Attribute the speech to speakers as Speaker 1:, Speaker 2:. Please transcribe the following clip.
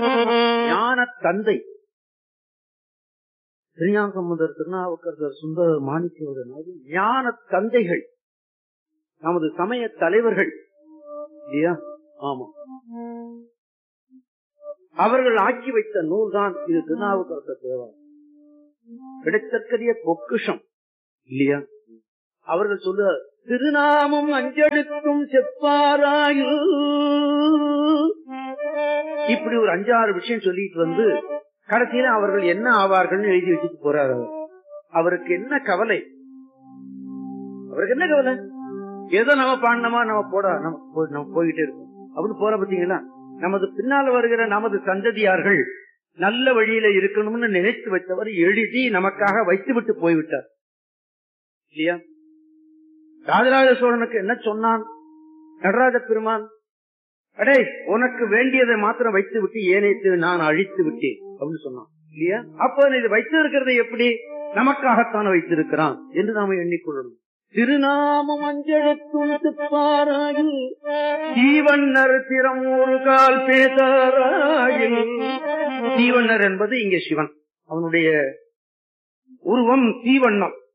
Speaker 1: ஞான தந்தை திருஞாசம்பந்தர் திருநாவுக்கரசர் சுந்தர மாணிக்கவர் ஞான தந்தைகள் நமது சமய தலைவர்கள் இல்லையா ஆமா அவர்கள் ஆக்கி வைத்த நூல் தான் இது திருநாவுக்கரசர் தேவாரம் கிடைத்தற்கரிய பொக்குஷம் இல்லையா அவர்கள் சொல்ல திருநாமம் அஞ்செடுக்கும் செப்பாராயு இப்படி ஒரு அஞ்சாறு விஷயம் சொல்லிட்டு வந்து கடைசியில அவர்கள் என்ன ஆவார்கள்னு எழுதி வச்சுட்டு போறாரு அவர். அவருக்கு என்ன கவலை அவருக்கு என்ன கவலை ஏதோ நம்ம பாடினமா நம்ம போட நம்ம போ- நம்ம போயிட்டே இருக்கோம் அப்படின்னு போற பாத்தீங்களா நமது பின்னால் வருகிற நமது சந்ததியார்கள் நல்ல வழியில இருக்கணும்னு நினைத்து வைத்தவர் எழுதி நமக்காக வைத்து விட்டு போய்விட்டார் இல்லையா ராஜராஜ சோழனுக்கு என்ன சொன்னான் நடராஜ பெருமான் அடே உனக்கு வேண்டியதை மாத்திரம் வைத்து விட்டு ஏனைத்து நான் அழித்து விட்டேன் அப்படின்னு சொன்னான் இல்லையா அப்ப இது வைத்து இருக்கிறது எப்படி நமக்காகத்தான் வைத்திருக்கிறான் என்று நாம எண்ணிக்கொள்ளணும் திருநாமம் அஞ்செழுத்தும் துப்பாராயில் தீவண்ணர் திறம் ஒரு கால் பேசாராயில் தீவண்ணர் என்பது இங்கே சிவன் அவனுடைய உருவம் தீவண்ணம்